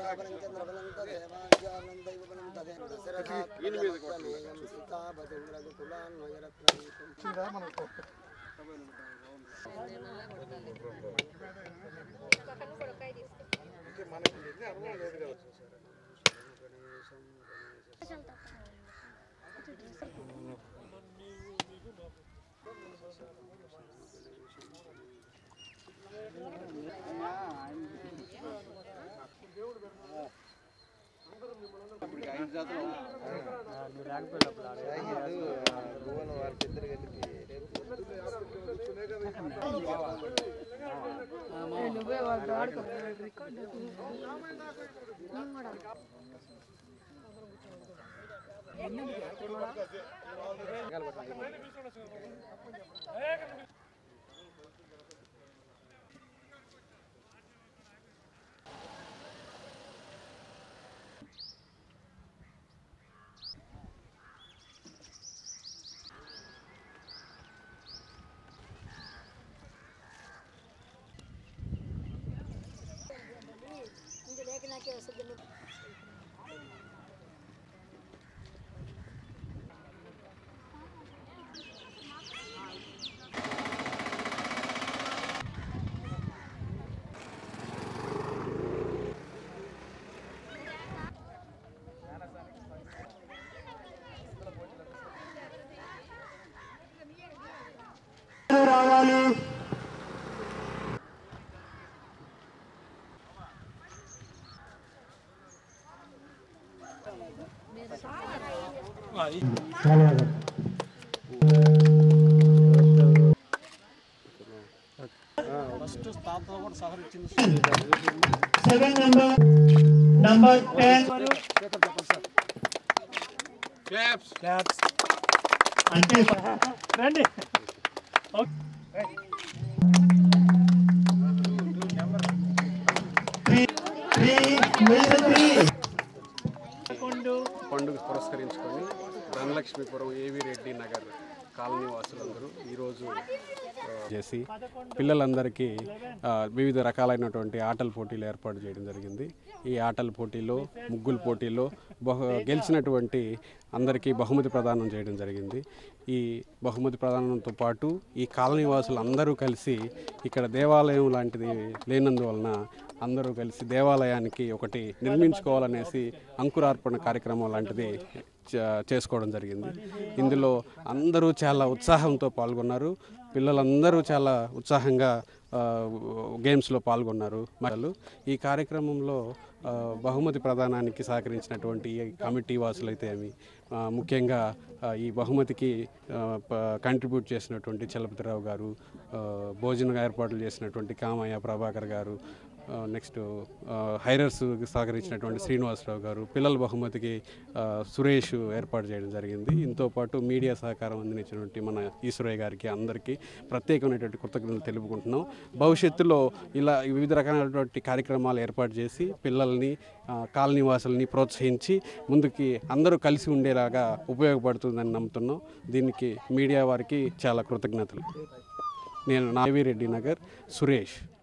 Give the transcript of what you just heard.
సూర్యాబలం చంద్రబలం తదేవాజ్యాబలం దైవబలం తదేంద్ర శిరధాత్మజమేయం సీతాపతిం రఘుకులాన్వయరత్నం నువ్వే వాళ్ళతో ఆడుకో రికార్డు నేను కూడా ఇంక లేక నాకే వస్తుంది seven number, number ten. అంటే రండి త్రీ త్రీ త్రీ పండుగ పురస్కరించుకొని ధనలక్ష్మీపురం ఏవి రెడ్డి నగర్ కాలనీ వాసులందరూ ఈరోజు ఆ, చేసి పిల్లలందరికీ ఆ, వివిధ రకాలైనటువంటి ఆటల పోటీలు ఏర్పాటు చేయడం జరిగింది ఈ ఆటల పోటీలో ముగ్గుల పోటీలో బహు గెలిచినటువంటి అందరికీ బహుమతి ప్రదానం చేయడం జరిగింది ఈ బహుమతి ప్రదానంతో పాటు ఈ కాలనీ వాసులు అందరూ కలిసి ఇక్కడ దేవాలయం లాంటిది లేనందువలన అందరూ కలిసి దేవాలయానికి ఒకటి నిర్మించుకోవాలనేసి అంకురార్పణ కార్యక్రమం లాంటిది చ- చేసుకోవడం జరిగింది ఇందులో అందరూ చాలా ఉత్సాహంతో పాల్గొన్నారు పిల్లలందరూ చాలా ఉత్సాహంగా ఆ, గేమ్స్లో పాల్గొన్నారు మరియు ఈ కార్యక్రమంలో ఆ, బహుమతి ప్రదానానికి సహకరించినటువంటి ఈ కమిటీ వాసులైతే ఏమి ఆ, ముఖ్యంగా ఆ, ఈ బహుమతికి ఆ, ప- కంట్రిబ్యూట్ చేసినటువంటి చలపతిరావు గారు ఆ, భోజనం ఏర్పాట్లు చేసినటువంటి కామయ్య ప్రభాకర్ గారు ఆ, నెక్స్ట్ ఆ, హైరర్స్ సహకరించినటువంటి శ్రీనివాసరావు గారు పిల్లల బహుమతికి ఆ, సురేష్ ఏర్పాటు చేయడం జరిగింది ఇంతో పాటు మీడియా సహకారం అందించినటువంటి మన ఈశ్వరయ్య గారికి అందరికీ ప్రత్యేకమైనటువంటి కృతజ్ఞతలు తెలుపుకుంటున్నాం భవిష్యత్తులో ఇలా వివిధ రకాలైనటువంటి కార్యక్రమాలు ఏర్పాటు చేసి పిల్లల్ని ఆ, కాలనీ వాసుల్ని ప్రోత్సహించి ముందుకి అందరూ కలిసి ఉండేలాగా ఉపయోగపడుతుందని నమ్ముతున్నాం దీనికి మీడియా వారికి చాలా కృతజ్ఞతలు నేను నావిరెడ్డి నగర్ సురేష్